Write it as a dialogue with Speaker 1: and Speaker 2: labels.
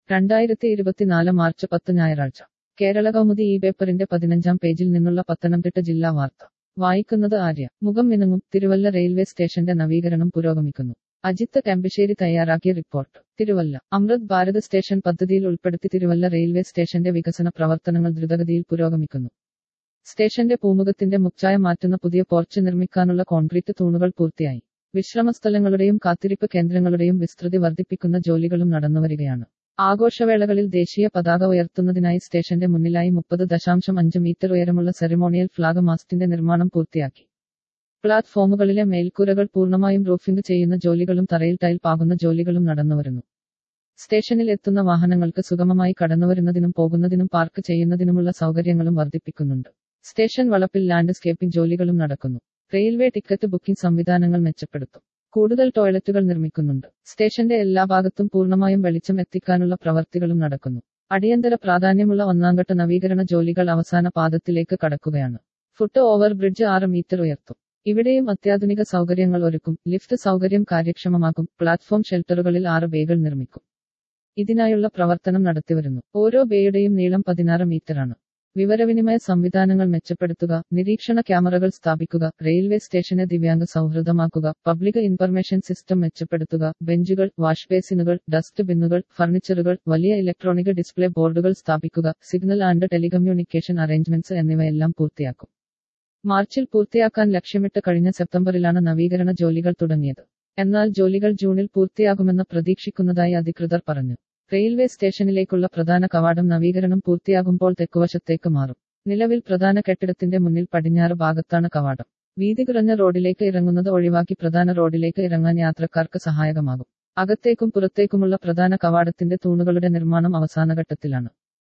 Speaker 1: രണ്ടായിരത്തി ഇരുപത്തിനാല് മാർച്ച് പത്ത് ഞായറാഴ്ച കേരള കൗമുദി ഈ പേപ്പറിന്റെ പതിനഞ്ചാം പേജിൽ നിന്നുള്ള പത്തനംതിട്ട ജില്ലാ വാർത്ത വായിക്കുന്നത് ആര്യ മുഖം മിനുങ്ങും തിരുവല്ല റെയിൽവേ സ്റ്റേഷന്റെ നവീകരണം പുരോഗമിക്കുന്നു അജിത്ത് കമ്പശ്ശേരി തയ്യാറാക്കിയ റിപ്പോർട്ട് തിരുവല്ല അമൃത് ഭാരത് സ്റ്റേഷൻ പദ്ധതിയിൽ ഉൾപ്പെടുത്തി തിരുവല്ല റെയിൽവേ സ്റ്റേഷന്റെ വികസന പ്രവർത്തനങ്ങൾ ദ്രുതഗതിയിൽ പുരോഗമിക്കുന്നു സ്റ്റേഷന്റെ പൂമുഖത്തിന്റെ മുച്ചായ മാറ്റുന്ന പുതിയ പോർച്ച് നിർമ്മിക്കാനുള്ള കോൺക്രീറ്റ് തൂണുകൾ പൂർത്തിയായി വിശ്രമസ്ഥലങ്ങളുടെയും കാത്തിരിപ്പ് കേന്ദ്രങ്ങളുടെയും വിസ്തൃതി വർദ്ധിപ്പിക്കുന്ന ജോലികളും നടന്നുവരികയാണ് ആഘോഷവേളകളിൽ ദേശീയ പതാക ഉയർത്തുന്നതിനായി സ്റ്റേഷന്റെ മുന്നിലായി മുപ്പത് ദശാംശം അഞ്ച് മീറ്റർ ഉയരമുള്ള സെറിമോണിയൽ ഫ്ളാഗ് മാസ്റ്റിന്റെ നിർമ്മാണം പൂർത്തിയാക്കി പ്ലാറ്റ്ഫോമുകളിലെ മേൽക്കൂരകൾ പൂർണ്ണമായും റൂഫിംഗ് ചെയ്യുന്ന ജോലികളും തറയിൽ ടൈൽ പാകുന്ന ജോലികളും നടന്നുവരുന്നു സ്റ്റേഷനിൽ എത്തുന്ന വാഹനങ്ങൾക്ക് സുഗമമായി കടന്നുവരുന്നതിനും പോകുന്നതിനും പാർക്ക് ചെയ്യുന്നതിനുമുള്ള സൗകര്യങ്ങളും വർദ്ധിപ്പിക്കുന്നുണ്ട് സ്റ്റേഷൻ വളപ്പിൽ ലാൻഡ്സ്കേപ്പിംഗ് ജോലികളും നടക്കുന്നു റെയിൽവേ ടിക്കറ്റ് ബുക്കിംഗ് സംവിധാനങ്ങൾ മെച്ചപ്പെടുത്തും കൂടുതൽ ടോയ്ലറ്റുകൾ നിർമ്മിക്കുന്നുണ്ട് സ്റ്റേഷന്റെ എല്ലാ ഭാഗത്തും പൂർണ്ണമായും വെളിച്ചം എത്തിക്കാനുള്ള പ്രവർത്തികളും നടക്കുന്നു അടിയന്തര പ്രാധാന്യമുള്ള ഒന്നാംഘട്ട നവീകരണ ജോലികൾ അവസാന പാദത്തിലേക്ക് കടക്കുകയാണ് ഫുട്ട് ഓവർ ബ്രിഡ്ജ് ആറ് മീറ്റർ ഉയർത്തും ഇവിടെയും അത്യാധുനിക സൗകര്യങ്ങൾ ഒരുക്കും ലിഫ്റ്റ് സൗകര്യം കാര്യക്ഷമമാക്കും പ്ലാറ്റ്ഫോം ഷെൽട്ടറുകളിൽ ആറ് ബേകൾ നിർമ്മിക്കും ഇതിനായുള്ള പ്രവർത്തനം നടത്തിവരുന്നു ഓരോ ബേയുടെയും നീളം പതിനാറ് മീറ്ററാണ് വിവരവിനിമയ സംവിധാനങ്ങൾ മെച്ചപ്പെടുത്തുക നിരീക്ഷണ ക്യാമറകൾ സ്ഥാപിക്കുക റെയിൽവേ സ്റ്റേഷനെ ദിവ്യാംഗ സൗഹൃദമാക്കുക പബ്ലിക് ഇൻഫർമേഷൻ സിസ്റ്റം മെച്ചപ്പെടുത്തുക ബെഞ്ചുകൾ വാഷ് ബേസിനുകൾ ഡസ്റ്റ് ബിന്നുകൾ ഫർണിച്ചറുകൾ വലിയ ഇലക്ട്രോണിക് ഡിസ്പ്ലേ ബോർഡുകൾ സ്ഥാപിക്കുക സിഗ്നൽ ആൻഡ് ടെലികമ്മ്യൂണിക്കേഷൻ അറേഞ്ച്മെന്റ്സ് എന്നിവയെല്ലാം പൂർത്തിയാക്കും മാർച്ചിൽ പൂർത്തിയാക്കാൻ ലക്ഷ്യമിട്ട് കഴിഞ്ഞ സെപ്റ്റംബറിലാണ് നവീകരണ ജോലികൾ തുടങ്ങിയത് എന്നാൽ ജോലികൾ ജൂണിൽ പൂർത്തിയാകുമെന്ന് പ്രതീക്ഷിക്കുന്നതായി അധികൃതർ പറഞ്ഞു റെയിൽവേ സ്റ്റേഷനിലേക്കുള്ള പ്രധാന കവാടം നവീകരണം പൂർത്തിയാകുമ്പോൾ തെക്കുവശത്തേക്ക് മാറും നിലവിൽ പ്രധാന കെട്ടിടത്തിന്റെ മുന്നിൽ പടിഞ്ഞാറ് ഭാഗത്താണ് കവാടം വീതി കുറഞ്ഞ റോഡിലേക്ക് ഇറങ്ങുന്നത് ഒഴിവാക്കി പ്രധാന റോഡിലേക്ക് ഇറങ്ങാൻ യാത്രക്കാർക്ക് സഹായകമാകും അകത്തേക്കും പുറത്തേക്കുമുള്ള പ്രധാന കവാടത്തിന്റെ തൂണുകളുടെ നിർമ്മാണം അവസാന ഘട്ടത്തിലാണ്